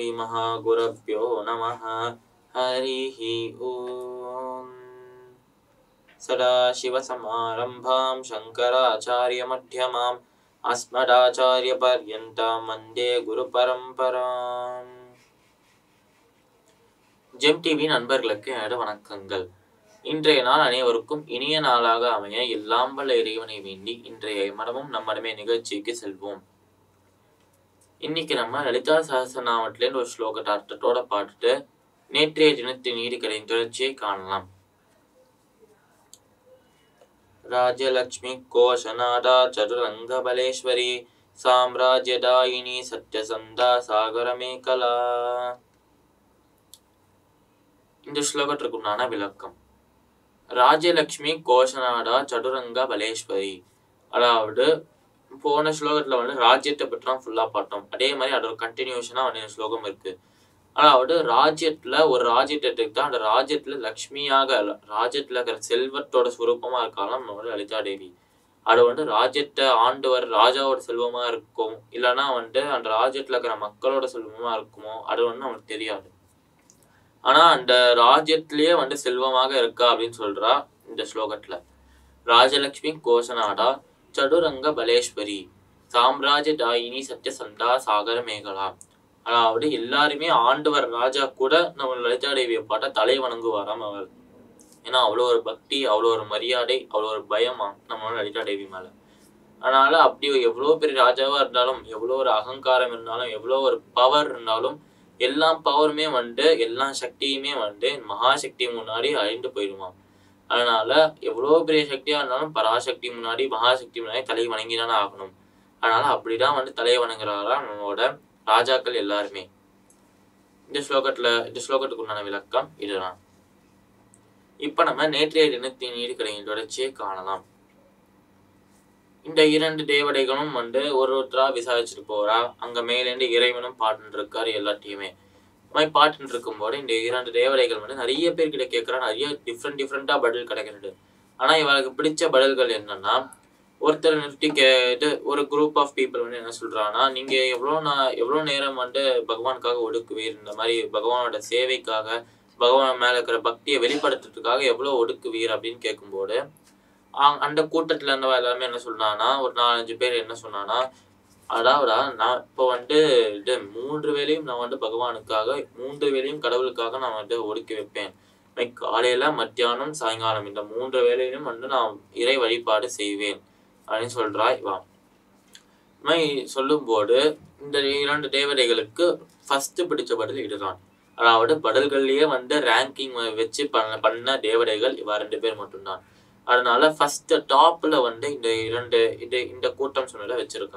श्रीमहागुरभ्यो नमः हरिः ॐ सदाशिवसमारम्भां शङ्कराचार्यमध्यमाम् अस्मदाचार्यपर्यन्तां वन्दे குருபரம்பராம் ஜெம் டிவி நண்பர்களுக்கு எனது வணக்கங்கள் இன்றைய நாள் அனைவருக்கும் இனிய நாளாக அமைய எல்லாம் வல்ல இறைவனை வேண்டி இன்றைய மனமும் நம்மடமே நிகழ்ச்சிக்கு செல்வோம் இன்னைக்கு நம்ம லலிதா சஹஸ்ரநாமத்திலேருந்து ஒரு ஸ்லோகத்தை அர்த்தத்தோட பாட்டுட்டு நேற்றைய தினத்தின் நீதிக்கடையின் தொடர்ச்சியை காணலாம் ராஜலக்ஷ்மி கோஷநாதா சதுரங்கபலேஸ்வரி சாம்ராஜ்யதாயினி சத்யசந்தா சாகரமேகலா இந்த ஸ்லோகத்திற்குண்டான விளக்கம் ராஜலக்ஷ்மி கோஷநாடா சதுரங்க பலேஸ்வரி அதாவது போன ஸ்லோகத்துல வந்து ராஜ்யத்தை பற்றி தான் ஃபுல்லா பார்த்தோம் அதே மாதிரி அதோட கண்டினியூஷனா வந்து இந்த ஸ்லோகம் இருக்கு அதாவது ராஜ்யத்துல ஒரு ராஜ்யத்தை எடுத்துக்கிட்டா அந்த ராஜ்யத்துல லக்ஷ்மியாக ராஜ்யத்துல இருக்கிற செல்வத்தோட சுரூபமா இருக்காலாம் நம்மளோட லலிதா தேவி அது வந்து ராஜ்யத்தை ஆண்டவர் ராஜாவோட செல்வமா இருக்கும் இல்லைன்னா வந்து அந்த ராஜ்யத்துல இருக்கிற மக்களோட செல்வமா இருக்குமோ அது வந்து நமக்கு தெரியாது ஆனா அந்த ராஜ்யத்திலேயே வந்து செல்வமாக இருக்கா அப்படின்னு சொல்றா இந்த ஸ்லோகத்துல ராஜலக்ஷ்மி கோஷநாடா சதுரங்க பலேஸ்வரி சாம்ராஜ்ய தாயினி சத்யசந்தா சாகர மேகலா அதாவது எல்லாருமே ஆண்டவர் ராஜா கூட நம்ம லலிதா தேவியை பார்த்தா தலை வணங்குவாராம் அவர் ஏன்னா அவ்வளோ ஒரு பக்தி அவ்வளோ ஒரு மரியாதை அவ்வளோ ஒரு பயமா நம்மளோட லலிதா தேவி மேல அதனால அப்படி எவ்வளோ பெரிய ராஜாவா இருந்தாலும் எவ்வளோ ஒரு அகங்காரம் இருந்தாலும் எவ்வளோ ஒரு பவர் இருந்தாலும் எல்லா பவருமே வந்து எல்லா சக்தியுமே வந்து மகாசக்தி முன்னாடி அழிந்து போயிடுமாம் அதனால எவ்வளோ பெரிய சக்தியா இருந்தாலும் பராசக்தி முன்னாடி மகாசக்தி முன்னாடி தலை வணங்கிதானே ஆகணும் அதனால அப்படிதான் வந்து தலை வணங்குறாரா நம்மளோட ராஜாக்கள் எல்லாருமே இந்த ஸ்லோகத்துல இந்த ஸ்லோகத்துக்கு உண்டான விளக்கம் இதுதான் இப்ப நம்ம நேற்றைய தினத்தின் ஈடுகடையின் தொடர்ச்சியை காணலாம் இந்த இரண்டு தேவதைகளும் வந்து ஒரு ஒருத்தரா விசாரிச்சுட்டு போறா அங்க மேலேந்து இறைவனும் பாட்டுன்னு இருக்காரு எல்லாத்தையுமே மாதிரி பாட்டுன்னு இருக்கும்போது இந்த இரண்டு தேவதைகள் வந்து நிறைய பேர்கிட்ட கேட்குறா நிறைய டிஃப்ரெண்ட் டிஃப்ரெண்டா பதில் கிடைக்கிறது ஆனா இவளுக்கு பிடிச்ச பதில்கள் என்னன்னா ஒருத்தர் நிறுத்தி கேட்டு ஒரு குரூப் ஆஃப் பீப்புள் வந்து என்ன சொல்றாங்கன்னா நீங்க எவ்வளோ நான் எவ்வளோ நேரம் வந்து பகவானுக்காக ஒடுக்குவீர் இந்த மாதிரி பகவானோட சேவைக்காக பகவான் மேல இருக்கிற பக்தியை வெளிப்படுத்துறதுக்காக எவ்வளோ ஒடுக்குவீர் அப்படின்னு கேட்கும்போது ஆ- அந்த கூட்டத்துல இருந்தவ எல்லாமே என்ன சொன்னான்னா ஒரு நாலஞ்சு பேர் என்ன சொன்னான்னா அடாவடா நான் இப்போ வந்து இது மூன்று வேளையும் நான் வந்து பகவானுக்காக மூன்று வேளையும் கடவுளுக்காக நான் வந்து ஒடுக்கி வைப்பேன் like காலையில மத்தியானம் சாயங்காலம் இந்த மூன்று வேளையிலும் வந்து நான் இறை வழிபாடு செய்வேன் அப்படின்னு சொல்றா இவா இந்த மாதிரி சொல்லும்போது இந்த இரண்டு தேவதைகளுக்கு ஃபர்ஸ்ட் பிடிச்ச பதில் இதுதான் அதாவது பதில்கள்லயே வந்து ரேங்கிங் வச்சு பண்ண பண்ண தேவதைகள் இவா ரெண்டு பேர் மட்டும்தான் அதனால ஃபர்ஸ்ட் டாப்ல வந்து இந்த இரண்டு இது இந்த கூட்டம் சொன்னதை வச்சிருக்கா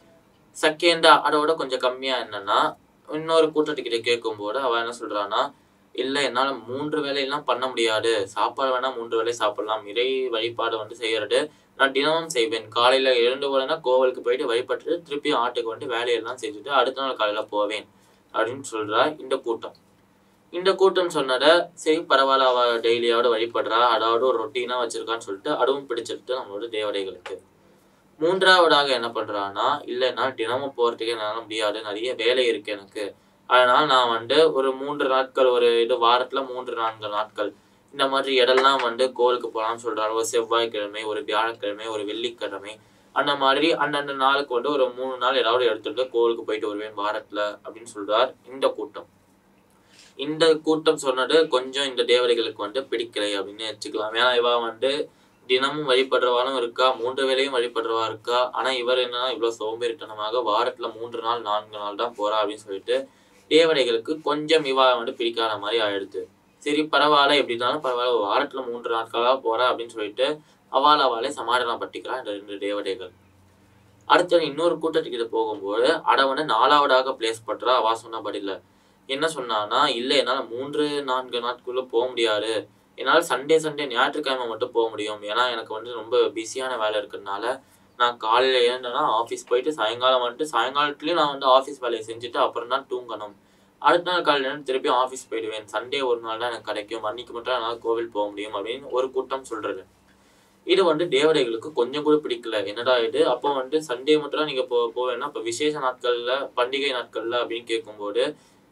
செகண்டா அதோட கொஞ்சம் கம்மியா என்னன்னா இன்னொரு கூட்டத்துக்கிட்ட கேட்கும்போது அவ என்ன சொல்றான்னா இல்ல என்னால மூன்று வேலையெல்லாம் பண்ண முடியாது சாப்பாடு வேணா மூன்று வேளை சாப்பிடலாம் இறை வழிபாடு வந்து செய்யறது நான் தினமும் செய்வேன் காலையில எழுந்து உடனே கோவிலுக்கு போயிட்டு வழிபட்டுட்டு திருப்பி ஆட்டுக்கு வந்து வேலையெல்லாம் செஞ்சுட்டு அடுத்த நாள் காலையில போவேன் அப்படின்னு சொல்றா இந்த கூட்டம் இந்த கூட்டம் சொன்னதை சரி பரவாயில்ல அவ டெய்லியோட வழிபடுறா அதாவது ஒரு ரொட்டீனா வச்சிருக்கான்னு சொல்லிட்டு அதுவும் பிடிச்சிருக்கு நம்மளோட தேவதைகளுக்கு மூன்றாவதாக என்ன பண்றான்னா இல்ல என்னால் தினமும் போறதுக்கு என்னால முடியாது நிறைய வேலை இருக்கு எனக்கு அதனால நான் வந்து ஒரு மூன்று நாட்கள் ஒரு இது வாரத்துல மூன்று நான்கு நாட்கள் இந்த மாதிரி இடம்லாம் வந்து கோவிலுக்கு போகலாம்னு சொல்றாரு ஒரு செவ்வாய்க்கிழமை ஒரு வியாழக்கிழமை ஒரு வெள்ளிக்கிழமை அந்த மாதிரி அந்தந்த நாளுக்கு வந்து ஒரு மூணு நாள் ஏதாவது எடுத்துட்டு கோவிலுக்கு போயிட்டு வருவேன் வாரத்துல அப்படின்னு சொல்றார் இந்த கூட்டம் இந்த கூட்டம் சொன்னது கொஞ்சம் இந்த தேவதைகளுக்கு வந்து பிடிக்கலை அப்படின்னு வச்சுக்கலாம் ஏன்னா இவ வந்து தினமும் வழிபடுறவாலும் இருக்கா மூன்று வேளையும் வழிபடுறவா இருக்கா ஆனா இவர் என்னன்னா இவ்வளவு சோம்பேறித்தனமாக வாரத்துல மூன்று நாள் நான்கு நாள் தான் போறா அப்படின்னு சொல்லிட்டு தேவதைகளுக்கு கொஞ்சம் இவா வந்து பிடிக்காத மாதிரி ஆயிடுது சரி பரவாயில்ல எப்படி இருந்தாலும் பரவாயில்ல ஒரு வாரத்துல மூன்று நாட்களா போறா அப்படின்னு சொல்லிட்டு அவாள் அவளை சமாதானப்படுத்திக்கிறா இந்த ரெண்டு தேவதைகள் அடுத்து இன்னொரு கூட்டத்துக்கிட்ட போகும்போது அட வந்து நாலாவதாக பிளேஸ் பண்றா அவா சொன்னபடி இல்ல என்ன சொன்னான்னா இல்ல என்னால மூன்று நான்கு நாட்குள்ள போக முடியாது என்னால சண்டே சண்டே ஞாயிற்றுக்கிழமை மட்டும் போக முடியும் ஏன்னா எனக்கு வந்து ரொம்ப பிஸியான வேலை இருக்கிறதுனால நான் காலையில எழுந்தேன்னா ஆஃபீஸ் போயிட்டு சாயங்காலம் வந்துட்டு சாயங்காலத்துலயும் நான் வந்து ஆஃபீஸ் வேலையை செஞ்சுட்டு அப்புறம் தான் தூங்கணும் அடுத்த நாள் காலையில எழுந்து திருப்பி ஆஃபீஸ் போயிடுவேன் சண்டே ஒரு நாள் தான் எனக்கு கிடைக்கும் அன்னைக்கு மட்டும் என்னால் கோவில் போக முடியும் அப்படின்னு ஒரு கூட்டம் சொல்றது இது வந்து தேவதைகளுக்கு கொஞ்சம் கூட பிடிக்கல என்னடா இது அப்போ வந்து சண்டே மட்டும் தான் நீங்க போ போவேன்னா இப்போ விசேஷ நாட்கள்ல பண்டிகை நாட்கள்ல அப்படின்னு கேட்கும்போது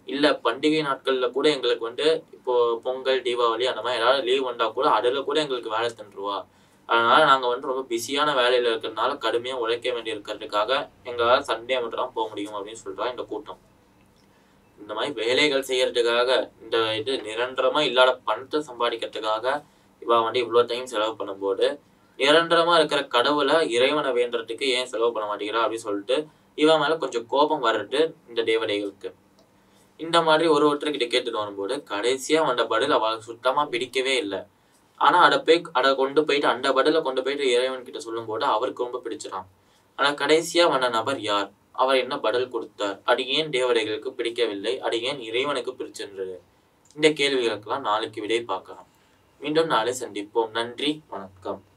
இல்ல பண்டிகை நாட்கள்ல கூட எங்களுக்கு வந்து இப்போ பொங்கல் தீபாவளி அந்த மாதிரி ஏதாவது லீவ் வந்தா கூட அதுல கூட எங்களுக்கு வேலை தந்துருவா அதனால நாங்க வந்து ரொம்ப பிஸியான வேலையில இருக்கிறதுனால கடுமையா உழைக்க வேண்டி இருக்கிறதுக்காக எங்களால சண்டே மட்டும் தான் போக முடியும் அப்படின்னு சொல்றா இந்த கூட்டம் இந்த மாதிரி வேலைகள் செய்யறதுக்காக இந்த இது நிரந்தரமா இல்லாத பணத்தை சம்பாதிக்கிறதுக்காக இவ வந்து இவ்வளவு டைம் செலவு பண்ணும்போது நிரந்தரமா இருக்கிற கடவுளை இறைவனை வேண்டுறதுக்கு ஏன் செலவு பண்ண மாட்டேங்கிறா அப்படின்னு சொல்லிட்டு இவன் மேல கொஞ்சம் கோபம் வர்றது இந்த தேவதைகளுக்கு இந்த மாதிரி ஒரு ஒருத்தர்கிட்ட கேட்டுட்டு வரும்போது கடைசியா வந்த பதில் அவளுக்கு சுத்தமா பிடிக்கவே இல்லை ஆனா அதை போய் அதை கொண்டு போயிட்டு அந்த பதில கொண்டு போயிட்டு இறைவன் கிட்ட சொல்லும்போது அவருக்கு ரொம்ப பிடிச்சிடான் ஆனா கடைசியா வந்த நபர் யார் அவர் என்ன பதில் கொடுத்தார் அது ஏன் தேவதைகளுக்கு பிடிக்கவில்லை அது ஏன் இறைவனுக்கு பிடிச்சிருந்தது இந்த கேள்விகளுக்கெல்லாம் நாளைக்கு விடை பார்க்கலாம் மீண்டும் நாளை சந்திப்போம் நன்றி வணக்கம்